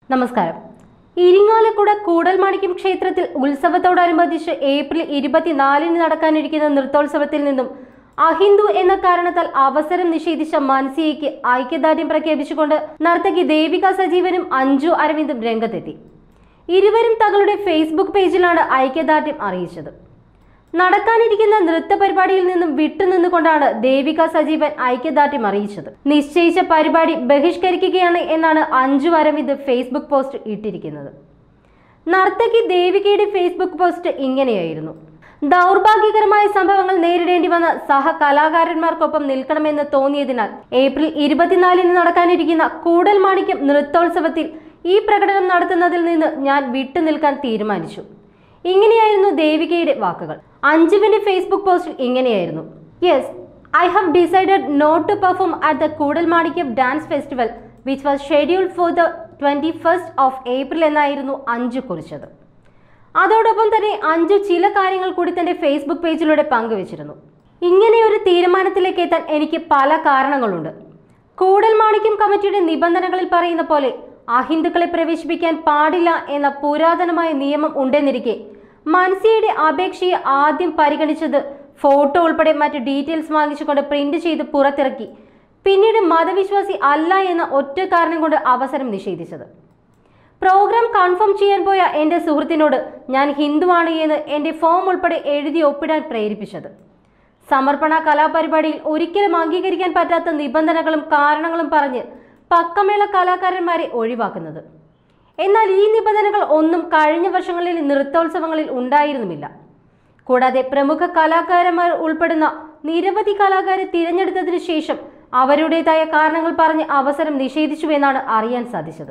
നമസ്കാരം ഇരിങ്ങാലക്കുട കൂടൽമാണിക്യം ക്ഷേത്രത്തിൽ ഉത്സവത്തോടനുബന്ധിച്ച് ഏപ്രിൽ ഇരുപത്തിനാലിന് നടക്കാനിരിക്കുന്ന നൃത്തോത്സവത്തിൽ നിന്നും അഹിന്ദു എന്ന കാരണത്താൽ അവസരം നിഷേധിച്ച മാൻസിയയ്ക്ക് ഐക്യദാർഢ്യം പ്രഖ്യാപിച്ചുകൊണ്ട് നർത്തകി ദേവിക സജീവനും അഞ്ജു അരവിന്ദും രംഗത്തെത്തി ഇരുവരും തങ്ങളുടെ ഫേസ്ബുക്ക് പേജിലാണ് ഐക്യദാർഢ്യം അറിയിച്ചത് നടക്കാനിരിക്കുന്ന നൃത്ത പരിപാടിയിൽ നിന്നും വിട്ടുനിന്നുകൊണ്ടാണ് ദേവിക സജീവൻ ഐക്യദാർഢ്യം അറിയിച്ചത് നിശ്ചയിച്ച പരിപാടി ബഹിഷ്കരിക്കുകയാണ് എന്നാണ് അഞ്ജു അരവിന്ദ് ഫേസ്ബുക്ക് പോസ്റ്റ് ഇട്ടിരിക്കുന്നത് നർത്തകി ദേവികയുടെ ഫേസ്ബുക്ക് പോസ്റ്റ് ഇങ്ങനെയായിരുന്നു ദൗർഭാഗ്യകരമായ സംഭവങ്ങൾ നേരിടേണ്ടി വന്ന സഹകലാകാരന്മാർക്കൊപ്പം നിൽക്കണമെന്ന് തോന്നിയതിനാൽ ഏപ്രിൽ ഇരുപത്തിനാലിന് നടക്കാനിരിക്കുന്ന കൂടൽ മാണിക്യം നൃത്തോത്സവത്തിൽ ഈ പ്രകടനം നടത്തുന്നതിൽ നിന്ന് ഞാൻ വിട്ടുനിൽക്കാൻ തീരുമാനിച്ചു ഇങ്ങനെയായിരുന്നു ദേവികയുടെ വാക്കുകൾ അഞ്ജുവിന്റെ ഫേസ്ബുക്ക് പോസ്റ്റിൽ ഇങ്ങനെയായിരുന്നു yes I have decided not to perform at the Koodalmanikyam dance festival which was scheduled for the twenty first of April എന്നായിരുന്നു അഞ്ജു കുറിച്ചത് അതോടൊപ്പം തന്നെ അഞ്ജു ചില കാര്യങ്ങൾ കൂടി തന്റെ ഫേസ്ബുക്ക് പേജിലൂടെ പങ്കുവച്ചിരുന്നു ഇങ്ങനെ ഒരു തീരുമാനത്തിലേക്ക് എത്താൻ എനിക്ക് പല കാരണങ്ങളുണ്ട് കൂടൽമാണിക്യം കമ്മിറ്റിയുടെ നിബന്ധനകളിൽ പറയുന്ന പോലെ അഹിന്ദുക്കളെ പ്രവേശിപ്പിക്കാൻ പാടില്ല എന്ന പുരാതനമായ നിയമം ഉണ്ടെന്നിരിക്കെ മൻസിയുടെ അപേക്ഷയെ ആദ്യം പരിഗണിച്ചത് ഫോട്ടോ ഉൾപ്പെടെ മറ്റ് ഡീറ്റെയിൽസ് വാങ്ങിച്ചുകൊണ്ട് പ്രിന്റ് ചെയ്ത് പുറത്തിറക്കി പിന്നീട് മതവിശ്വാസി അല്ല എന്ന ഒറ്റ കാരണം കൊണ്ട് അവസരം നിഷേധിച്ചത് പ്രോഗ്രാം കൺഫേം ചെയ്യാൻ പോയ എൻ്റെ സുഹൃത്തിനോട് ഞാൻ ഹിന്ദുവാണ് എന്ന് എൻ്റെ ഫോം ഉൾപ്പെടെ എഴുതി ഒപ്പിടാൻ പ്രേരിപ്പിച്ചത് സമർപ്പണ കലാപരിപാടിയിൽ ഒരിക്കലും അംഗീകരിക്കാൻ പറ്റാത്ത നിബന്ധനകളും കാരണങ്ങളും പറഞ്ഞ് പക്കമേള കലാകാരന്മാരെ ഒഴിവാക്കുന്നത് എന്നാൽ ഈ നിബന്ധനകൾ ഒന്നും കഴിഞ്ഞ വർഷങ്ങളിൽ നൃത്തോത്സവങ്ങളിൽ ഉണ്ടായിരുന്നുമില്ല കൂടാതെ പ്രമുഖ കലാകാരന്മാർ ഉൾപ്പെടുന്ന നിരവധി കലാകാരെ തിരഞ്ഞെടുത്തതിനു ശേഷം അവരുടേതായ കാരണങ്ങൾ പറഞ്ഞ് അവസരം നിഷേധിച്ചുവെന്നാണ് അറിയാൻ സാധിച്ചത്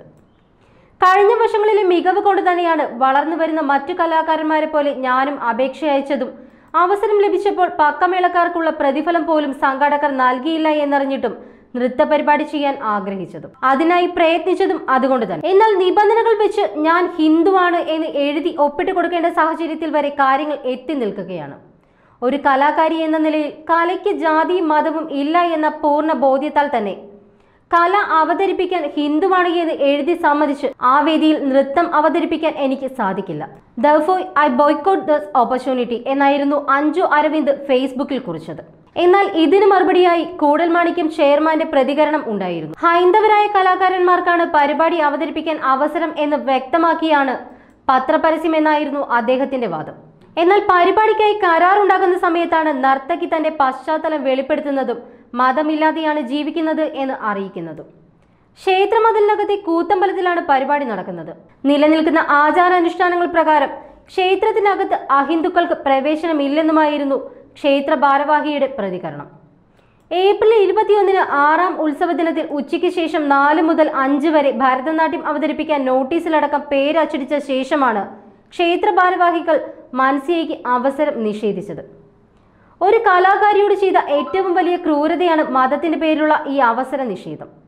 കഴിഞ്ഞ വർഷങ്ങളിലെ മികവ് കൊണ്ട് തന്നെയാണ് വളർന്നു വരുന്ന മറ്റു കലാകാരന്മാരെ പോലെ ഞാനും അപേക്ഷ അയച്ചതും അവസരം ലഭിച്ചപ്പോൾ പക്കമേളക്കാർക്കുള്ള പ്രതിഫലം പോലും സംഘാടകർ നൽകിയില്ല എന്നറിഞ്ഞിട്ടും നൃത്ത പരിപാടി ചെയ്യാൻ ആഗ്രഹിച്ചതും അതിനായി പ്രയത്നിച്ചതും അതുകൊണ്ട് തന്നെ എന്നാൽ നിബന്ധനകൾ വെച്ച് ഞാൻ ഹിന്ദുവാണ് എന്ന് എഴുതി ഒപ്പിട്ട് കൊടുക്കേണ്ട സാഹചര്യത്തിൽ വരെ കാര്യങ്ങൾ എത്തി നിൽക്കുകയാണ് ഒരു കലാകാരി എന്ന നിലയിൽ കലയ്ക്ക് ജാതിയും മതവും ഇല്ല എന്ന പൂർണ്ണ ബോധ്യത്താൽ തന്നെ കല അവതരിപ്പിക്കാൻ ഹിന്ദുവാണ് എന്ന് എഴുതി സമ്മതിച്ച് ആ വേദിയിൽ നൃത്തം അവതരിപ്പിക്കാൻ എനിക്ക് സാധിക്കില്ല therefore I boycott this opportunity എന്നായിരുന്നു അഞ്ജു അരവിന്ദ് ഫേസ്ബുക്കിൽ കുറിച്ചത് എന്നാൽ ഇതിന് മറുപടിയായി കൂടൽമാണിക്യം ചെയർമാന്റെ പ്രതികരണം ഉണ്ടായിരുന്നു ഹൈന്ദവരായ കലാകാരന്മാർക്കാണ് പരിപാടി അവതരിപ്പിക്കാൻ അവസരം എന്ന് വ്യക്തമാക്കിയാണ് പത്രപരസ്യം എന്നായിരുന്നു അദ്ദേഹത്തിന്റെ വാദം എന്നാൽ പരിപാടിക്കായി കരാറുണ്ടാകുന്ന സമയത്താണ് നർത്തകി തന്റെ പശ്ചാത്തലം വെളിപ്പെടുത്തുന്നതും മതമില്ലാതെയാണ് ജീവിക്കുന്നത് എന്ന് അറിയിക്കുന്നതും ക്ഷേത്രമതിലിനകത്തെ കൂത്തമ്പലത്തിലാണ് പരിപാടി നടക്കുന്നത് നിലനിൽക്കുന്ന ആചാരാനുഷ്ഠാനങ്ങൾ പ്രകാരം ക്ഷേത്രത്തിനകത്ത് അഹിന്ദുക്കൾക്ക് പ്രവേശനമില്ലെന്നുമായിരുന്നു ക്ഷേത്ര ഭാരവാഹിയുടെ പ്രതികരണം ഏപ്രിൽ ഇരുപത്തിയൊന്നിന് ആറാം ഉത്സവ ദിനത്തിൽ ഉച്ചയ്ക്ക് ശേഷം നാല് മുതൽ അഞ്ച് വരെ ഭരതനാട്യം അവതരിപ്പിക്കാൻ നോട്ടീസിലടക്കം പേര് അച്ചടിച്ച ശേഷമാണ് ക്ഷേത്ര ഭാരവാഹികൾ മാൻസിയയ്ക്ക് അവസരം നിഷേധിച്ചത് ഒരു കലാകാരിയോട് ചെയ്ത ഏറ്റവും വലിയ ക്രൂരതയാണ് മതത്തിന്റെ പേരിലുള്ള ഈ അവസര നിഷേധം